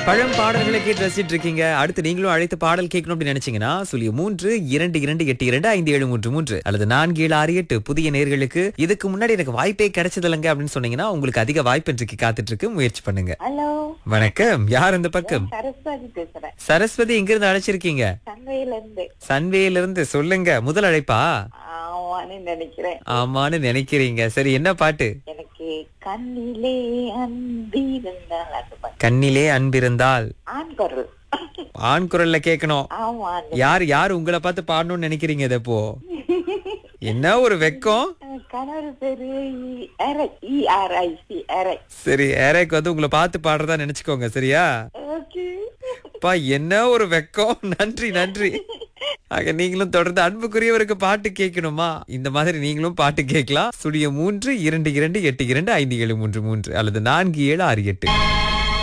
பழம் பாடல்களை கேட்டு ரசிச்சிட்டு இருக்கீங்க அடுத்து நீங்களும் அழைத்து பாடல் கேட்கணும் அப்படின்னு நினைச்சீங்கன்னா சொல்லி மூன்று இரண்டு இரண்டு எட்டு இரண்டு ஐந்து ஏழு மூன்று மூன்று அல்லது நான்கு ஏழு ஆறு எட்டு புதிய நேர்களுக்கு இதுக்கு முன்னாடி எனக்கு வாய்ப்பே கிடைச்சது இல்லைங்க அப்படின்னு சொன்னீங்கன்னா உங்களுக்கு அதிக வாய்ப்பு இன்றைக்கு காத்துட்டு இருக்கு முயற்சி பண்ணுங்க ஹலோ வணக்கம் யார் இந்த பக்கம் சரஸ்வதி பேசுறேன் சரஸ்வதி எங்க இருந்து அழைச்சிருக்கீங்க சந்தையில இருந்து சன்வேல இருந்து சொல்லுங்க முதல் அழைப்பா ஆமான்னு நினைக்கிறேன் ஆமான்னு நினைக்கிறீங்க சரி என்ன பாட்டு எனக்கு கண்ணிலே அன்பிருந்தால் அது பாட்டு. கண்ணிலே அன்பிருந்தால் ஆண் குரல் ஆண் குரல்ல கேட்கணும் ஆமா யார் யார் உங்களை பார்த்து பாடணும்னு நினைக்கிறீங்க இதை இப்போ என்ன ஒரு வெக்கம் கணவர் பேரு இஆர்ஐசி அரை சரி ஏரேக்கு வந்து உங்களை பார்த்து பாடுறதா நினைச்சுக்கோங்க சரியா ஓகே அப்பா என்ன ஒரு வெக்கம் நன்றி நன்றி ஆக நீங்களும் தொடர்ந்து அன்புக்குரியவருக்கு பாட்டு கேட்கணுமா இந்த மாதிரி நீங்களும் பாட்டு கேட்கலாம் சுடிய மூன்று இரண்டு இரண்டு எட்டு இரண்டு ஐந்து ஏழு மூன்று மூன்று அல்லது நான்கு ஏழு ஆறு எட்டு